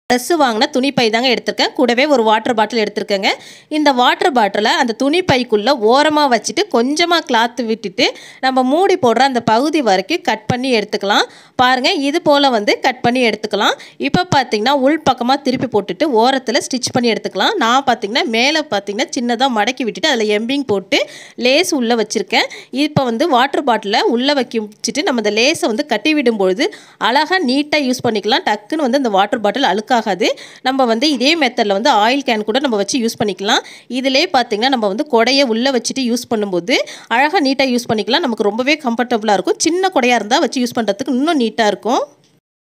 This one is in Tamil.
ட்ரெஸ்ஸு வாங்கின துணி பை தாங்க எடுத்திருக்கேன் கூடவே ஒரு வாட்டர் பாட்டில் எடுத்திருக்கேங்க இந்த வாட்டர் பாட்டிலை அந்த துணி பைக்குள்ளே ஓரமாக வச்சுட்டு கொஞ்சமாக கிளாத்து விட்டுட்டு நம்ம மூடி போடுற அந்த பகுதி வரைக்கும் கட் பண்ணி எடுத்துக்கலாம் பாருங்கள் இது போல் வந்து கட் பண்ணி எடுத்துக்கலாம் இப்போ பார்த்தீங்கன்னா உள் பக்கமாக திருப்பி போட்டுட்டு ஓரத்தில் ஸ்டிச் பண்ணி எடுத்துக்கலாம் நான் பார்த்தீங்கன்னா மேலே பார்த்தீங்கன்னா சின்னதாக மடக்கி விட்டுட்டு அதில் எம்பிங் போட்டு லேஸ் உள்ளே வச்சுருக்கேன் இப்போ வந்து வாட்டர் பாட்டிலை உள்ளே வைக்க வச்சுட்டு நம்ம அந்த லேஸை வந்து கட்டி விடும்பொழுது அழகாக நீட்டாக யூஸ் பண்ணிக்கலாம் டக்குன்னு வந்து அந்த வாட்டர் பாட்டில் அழுக்காகாது நம்ம வந்து இதே மெத்தடில் வந்து ஆயில் கேன் கூட நம்ம வச்சு யூஸ் பண்ணிக்கலாம் இதிலே பார்த்தீங்கன்னா நம்ம வந்து கொடையை உள்ளே வச்சுட்டு யூஸ் பண்ணும்போது அழகாக நீட்டாக யூஸ் பண்ணிக்கலாம் நமக்கு ரொம்பவே கம்ஃபர்டபுளாக இருக்கும் சின்ன கொடையாக இருந்தால் வச்சு யூஸ் பண்ணுறதுக்கு இன்னும் நீட்டாக இருக்கும்